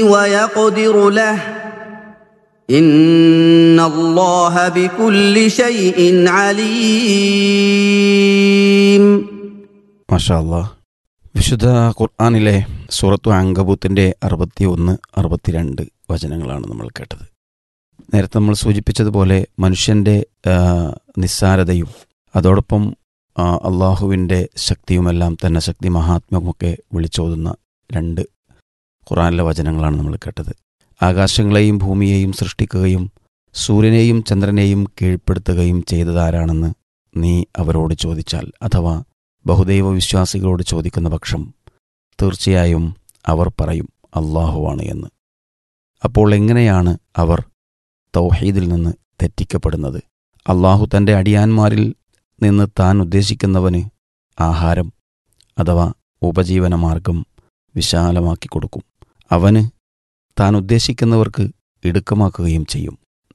ويقدر له ان الله بكل شيء عليم മാഷാ അല്ലാ വിശുദ്ധ ഖുർആാനിലെ സൂറത്തു അങ്കബൂത്തിൻ്റെ അറുപത്തി ഒന്ന് അറുപത്തിരണ്ട് വചനങ്ങളാണ് നമ്മൾ കേട്ടത് നേരത്തെ നമ്മൾ സൂചിപ്പിച്ചതുപോലെ മനുഷ്യൻ്റെ ആ, നിസ്സാരതയും അതോടൊപ്പം ആ, അള്ളാഹുവിൻ്റെ ശക്തിയുമെല്ലാം തന്നെ ശക്തി മഹാത്മ്യമൊക്കെ വിളിച്ചോതുന്ന രണ്ട് ഖുറാനിലെ വചനങ്ങളാണ് നമ്മൾ കേട്ടത് ആകാശങ്ങളെയും ഭൂമിയെയും സൃഷ്ടിക്കുകയും സൂര്യനെയും ചന്ദ്രനെയും കീഴ്പ്പെടുത്തുകയും ചെയ്തതാരാണെന്ന് നീ അവരോട് ചോദിച്ചാൽ അഥവാ ബഹുദൈവ വിശ്വാസികളോട് ചോദിക്കുന്ന പക്ഷം തീർച്ചയായും അവർ പറയും അള്ളാഹുവാണ് എന്ന് അപ്പോൾ എങ്ങനെയാണ് അവർ തൗഹീദിൽ നിന്ന് തെറ്റിക്കപ്പെടുന്നത് അള്ളാഹു തൻ്റെ അടിയാന്മാരിൽ നിന്ന് താൻ ഉദ്ദേശിക്കുന്നവന് ആഹാരം അഥവാ ഉപജീവനമാർഗം വിശാലമാക്കി കൊടുക്കും അവന് താൻ ഉദ്ദേശിക്കുന്നവർക്ക് ഇടുക്കമാക്കുകയും ചെയ്യും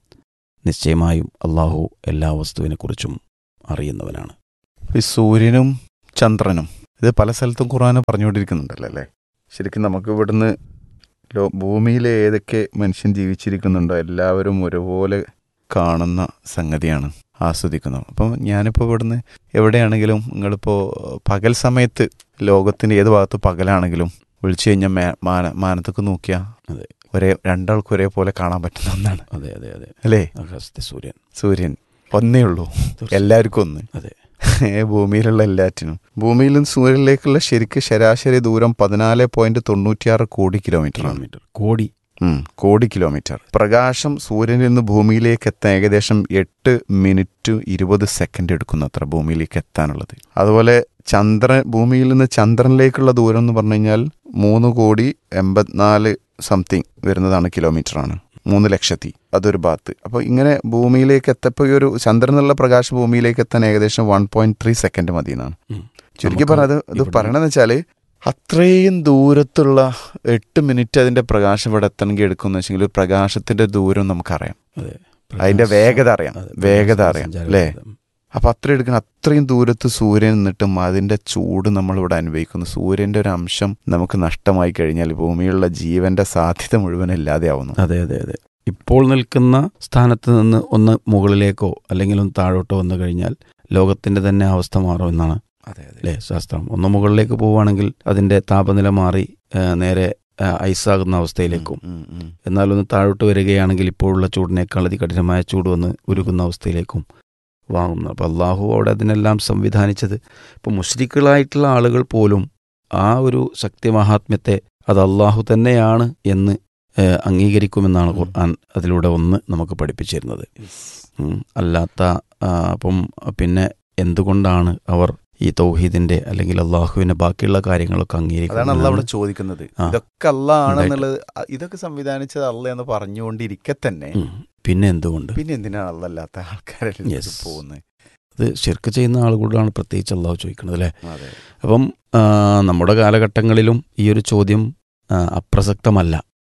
നിശ്ചയമായും അള്ളാഹു എല്ലാ വസ്തുവിനെക്കുറിച്ചും അറിയുന്നവനാണ് ഈ സൂര്യനും ചന്ദ്രനും ഇത് പല സ്ഥലത്തും ഖുർആൻ പറഞ്ഞുകൊണ്ടിരിക്കുന്നുണ്ടല്ലോ അല്ലേ ശരിക്കും നമുക്ക് ഇവിടുന്ന് ലോ ഭൂമിയിൽ ഏതൊക്കെ മനുഷ്യൻ ജീവിച്ചിരിക്കുന്നുണ്ടോ എല്ലാവരും ഒരുപോലെ കാണുന്ന സംഗതിയാണ് ആസ്വദിക്കുന്നത് അപ്പം ഞാനിപ്പോൾ ഇവിടുന്ന് എവിടെയാണെങ്കിലും നിങ്ങളിപ്പോൾ പകൽ സമയത്ത് ലോകത്തിൻ്റെ ഏത് ഭാഗത്ത് പകലാണെങ്കിലും വിളിച്ചു കഴിഞ്ഞാൽ മേ മാന മാനത്തേക്ക് നോക്കിയാൽ അതെ ഒരേ രണ്ടാൾക്കും ഒരേപോലെ കാണാൻ പറ്റുന്ന ഒന്നാണ് അതെ അതെ അതെ അല്ലേ ആകാശത്തെ സൂര്യൻ സൂര്യൻ ഒന്നേ ഉള്ളൂ എല്ലാവർക്കും ഒന്ന് അതെ ഭൂമിയിലുള്ള എല്ലാറ്റിനും ഭൂമിയിൽ നിന്ന് സൂര്യനിലേക്കുള്ള ശരിക്ക് ശരാശരി ദൂരം പതിനാല് പോയിന്റ് തൊണ്ണൂറ്റിയാറ് കോടി കിലോമീറ്റർ ആണ് കിലോമീറ്റർ കോടി ഉം, കോടി കിലോമീറ്റർ പ്രകാശം സൂര്യനിൽ നിന്ന് ഭൂമിയിലേക്ക് എത്താൻ ഏകദേശം എട്ട് മിനിറ്റ് ഇരുപത് സെക്കൻഡ് എടുക്കുന്നു അത്ര ഭൂമിയിലേക്ക് എത്താനുള്ളത് അതുപോലെ ചന്ദ്രൻ ഭൂമിയിൽ നിന്ന് ചന്ദ്രനിലേക്കുള്ള ദൂരം എന്ന് പറഞ്ഞു കഴിഞ്ഞാൽ മൂന്ന് കോടി എൺപത്തിനാല് സംതിങ് വരുന്നതാണ് കിലോമീറ്റർ ആണ് മൂന്ന് ലക്ഷത്തി അതൊരു ഭാഗത്ത് അപ്പോൾ ഇങ്ങനെ ഭൂമിയിലേക്ക് എത്തപ്പോൾ ഈ ഒരു ചന്ദ്രനുള്ള പ്രകാശം ഭൂമിയിലേക്ക് എത്താൻ ഏകദേശം വൺ പോയിന്റ് ത്രീ സെക്കൻഡ് മതി എന്നാണ് ഉം. ചുരുക്കി നമുക്ക് പറഞ്ഞത് ഇത് ഇവിടെ- പറയണമെന്ന് വെച്ചാല് അത്രയും ദൂരത്തുള്ള എട്ട് മിനിറ്റ് അതിന്റെ പ്രകാശം ഇവിടെ എത്തണമെങ്കിൽ എടുക്കുന്ന വെച്ചെങ്കിൽ പ്രകാശത്തിന്റെ ദൂരം നമുക്കറിയാം അതെ അതിന്റെ വേഗത അറിയാം അതെ, വേഗത പ്രകാശ അറിയാം സഞ്ചാര അല്ലേ വേഗത. അപ്പൊ അത്ര എടുക്കണം അത്രയും ദൂരത്ത് സൂര്യൻ നിന്നിട്ടും അതിന്റെ ചൂട് നമ്മൾ ഇവിടെ അനുഭവിക്കുന്നു സൂര്യന്റെ ഒരു അംശം നമുക്ക് നഷ്ടമായി കഴിഞ്ഞാൽ ഭൂമിയിലുള്ള ജീവന്റെ സാധ്യത മുഴുവൻ ഇല്ലാതെയാവുന്നു അതെ അതെ അതെ ഇപ്പോൾ നിൽക്കുന്ന സ്ഥാനത്ത് നിന്ന് ഒന്ന് മുകളിലേക്കോ അല്ലെങ്കിൽ ഒന്ന് താഴോട്ടോ വന്നു കഴിഞ്ഞാൽ ലോകത്തിന്റെ തന്നെ അവസ്ഥ മാറും എന്നാണ് അതെ അതെ അല്ലേ ശാസ്ത്രം ഒന്ന് മുകളിലേക്ക് പോവുകയാണെങ്കിൽ അതിന്റെ താപനില മാറി ആ, നേരെ ആ, ഐസാകുന്ന അവസ്ഥയിലേക്കും ഉം, ഉം. എന്നാൽ ഒന്ന് താഴോട്ട് വരികയാണെങ്കിൽ ഇപ്പോഴുള്ള ചൂടിനേക്കാൾ അതികഠിനമായ ചൂട് വന്ന് ഉരുകുന്ന അവസ്ഥയിലേക്കും വാങ്ങുന്നു അപ്പോൾ അള്ളാഹു അവിടെ അതിനെല്ലാം സംവിധാനിച്ചത് ഇപ്പോൾ മുസ്ലിക്കുകളായിട്ടുള്ള ആളുകൾ പോലും ആ ഒരു ശക്തി മഹാത്മ്യത്തെ അത് അള്ളാഹു തന്നെയാണ് എന്ന് ഏഹ്, അംഗീകരിക്കുമെന്നാണ് ഉം. ഖുർആൻ അതിലൂടെ ഒന്ന് നമുക്ക് പഠിപ്പിച്ചിരുന്നത് ഉം. അല്ലാത്ത ആ, അപ്പം പിന്നെ എന്തുകൊണ്ടാണ് അവർ ഈ തൗഹീദിന്റെ അല്ലെങ്കിൽ അള്ളാഹുവിന്റെ ബാക്കിയുള്ള കാര്യങ്ങളൊക്കെ അതാണ് അല്ല അവിടെ അംഗീകരിക്കുന്നത് ചോദിക്കുന്നത് ആ. ഇതൊക്കെ അല്ലാണെന്നുള്ളത് ഇതൊക്കെ സംവിധാനിച്ചത് അല്ല എന്ന് പറഞ്ഞുകൊണ്ടിരിക്കെ തന്നെ ഉം. പിന്നെ എന്തുകൊണ്ട് പിന്നെ എന്തിനാണ് അല്ലല്ലാത്ത ആൾക്കാരെല്ലാം Yes. പോകുന്നത് അത് ശിർക്ക് ചെയ്യുന്ന ആളുകളോടാണ് പ്രത്യേകിച്ച് അള്ളാഹു ചോദിക്കുന്നത് അല്ലേ അതെ അപ്പം ആ, നമ്മുടെ കാലഘട്ടങ്ങളിലും ഈ ഒരു ചോദ്യം ആ, അപ്രസക്തമല്ല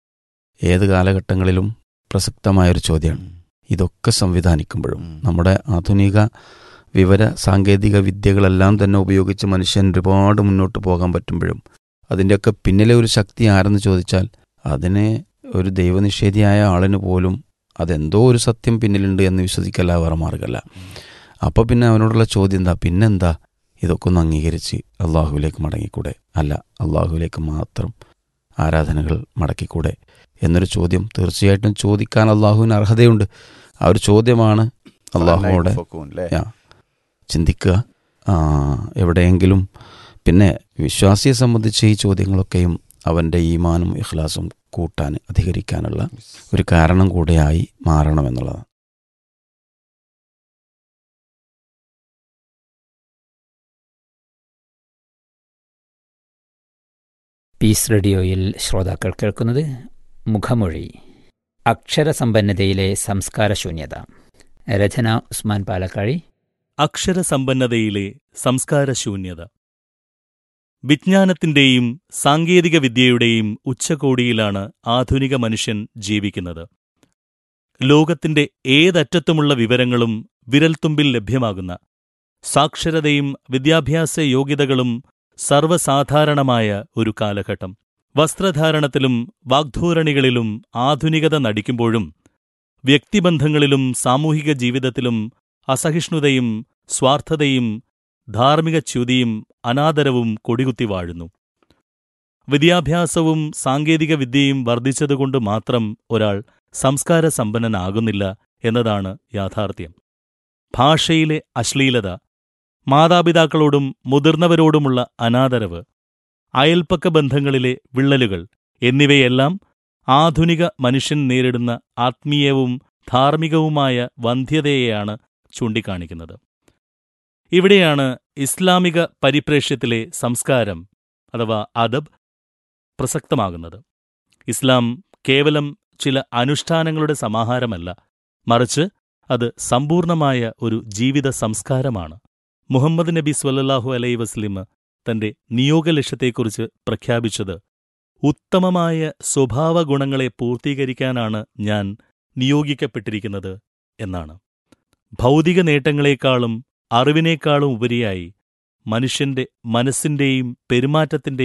ഏത് കാലഘട്ടങ്ങളിലും പ്രസക്തമായൊരു ചോദ്യമാണ് ഇതൊക്കെ സംവിധാനിക്കുമ്പോഴും ഉം. നമ്മുടെ ആധുനിക വിവര സാങ്കേതിക വിദ്യകളെല്ലാം തന്നെ ഉപയോഗിച്ച് മനുഷ്യൻ ഒരുപാട് മുന്നോട്ട് പോകാൻ പറ്റുമ്പോഴും അതിൻ്റെയൊക്കെ പിന്നിലെ ഒരു ശക്തി ആരെന്ന് ചോദിച്ചാൽ അതിനെ ഒരു ദൈവനിഷേധിയായ ആളിന് പോലും അതെന്തോ ഒരു സത്യം പിന്നിലുണ്ട് എന്ന് വിശ്വസിക്കല്ല വേറെ മാർഗമല്ല അപ്പോൾ പിന്നെ അവനോടുള്ള ചോദ്യം എന്താ പിന്നെന്താ ഇതൊക്കെ ഒന്ന് അംഗീകരിച്ച് അള്ളാഹുവിലേക്ക് മടങ്ങിക്കൂടെ അല്ല അള്ളാഹുവിലേക്ക് മാത്രം ആരാധനകൾ മടക്കിക്കൂടെ എന്നൊരു ചോദ്യം തീർച്ചയായിട്ടും ചോദിക്കാൻ അള്ളാഹുവിന് അർഹതയുണ്ട് ആ ഒരു ചോദ്യമാണ് അള്ളാഹുവോടെ അല്ലേ യാ, ചിന്തിക്കുക ആ, എവിടെയെങ്കിലും പിന്നെ വിശ്വാസിയെ സംബന്ധിച്ച് ഈ ചോദ്യങ്ങളൊക്കെയും അവൻ്റെ ഈമാനും ഇഖ്ലാസും കൂട്ടാൻ അധികരിക്കാനുള്ള ഒരു കാരണം കൂടെയായി മാറണമെന്നുള്ളതാണ് പീസ് റേഡിയോയിൽ ശ്രോതാക്കൾ കേൾക്കുന്നത് മുഖമൊഴി അക്ഷരസമ്പന്നതയിലെ സംസ്കാരശൂന്യത രചന ഉസ്മാൻ പാലക്കാഴി അക്ഷരസമ്പന്നതയിലെ സംസ്കാരശൂന്യത വിജ്ഞാനത്തിന്റെയും സാങ്കേതിക വിദ്യയുടെയും ഉച്ചകോടിയിലാണ് ആധുനിക മനുഷ്യൻ ജീവിക്കുന്നത് ലോകത്തിന്റെ ഏതറ്റത്തുമുള്ള വിവരങ്ങളും വിരൽത്തുമ്പിൽ ലഭ്യമാകുന്ന സാക്ഷരതയും വിദ്യാഭ്യാസ യോഗ്യതകളും സർവ്വസാധാരണമായ ഒരു കാലഘട്ടം വസ്ത്രധാരണത്തിലും വാഗ്ധോരണികളിലും ആധുനികത നടിക്കുമ്പോഴും വ്യക്തിബന്ധങ്ങളിലും സാമൂഹിക ജീവിതത്തിലും അസഹിഷ്ണുതയും സ്വാർത്ഥതയും ധാർമ്മിക ച്യുതിയും അനാദരവും കൊടികുത്തി വാഴുന്നു വിദ്യാഭ്യാസവും സാങ്കേതിക വിദ്യയും വർദ്ധിച്ചതുകൊണ്ട് മാത്രം ഒരാൾ സംസ്കാര സമ്പന്നനാകുന്നില്ല എന്നതാണ് യാഥാർത്ഥ്യം ഭാഷയിലെ അശ്ലീലത മാതാപിതാക്കളോടും മുതിർന്നവരോടുമുള്ള അനാദരവ് അയൽപ്പക്ക ബന്ധങ്ങളിലെ വിള്ളലുകൾ എന്നിവയെല്ലാം ആധുനിക മനുഷ്യൻ നേരിടുന്ന ആത്മീയവും ധാർമ്മികവുമായ വന്ധ്യതയെയാണ് ചൂണ്ടിക്കാണിക്കുന്നത് ഇവിടെയാണ് ഇസ്ലാമിക പരിപ്രേക്ഷ്യത്തിലെ സംസ്കാരം അഥവാ അദബ് പ്രസക്തമാകുന്നത് ഇസ്ലാം കേവലം ചില അനുഷ്ഠാനങ്ങളുടെ സമാഹാരമല്ല മറിച്ച് അത് സമ്പൂർണമായ ഒരു ജീവിത സംസ്കാരമാണ് മുഹമ്മദ് നബി സ്വല്ലല്ലാഹു അലൈ വസ്ലിം തന്റെ നിയോഗലക്ഷ്യത്തെക്കുറിച്ച് പ്രഖ്യാപിച്ചത് ഉത്തമമായ സ്വഭാവഗുണങ്ങളെ പൂർത്തീകരിക്കാനാണ് ഞാൻ നിയോഗിക്കപ്പെട്ടിരിക്കുന്നത് എന്നാണ് ഭൗതിക നേട്ടങ്ങളെക്കാളും അറിവിനേക്കാളും ഉപരിയായി മനുഷ്യന്റെ മനസ്സിന്റെയും പെരുമാറ്റത്തിന്റെയും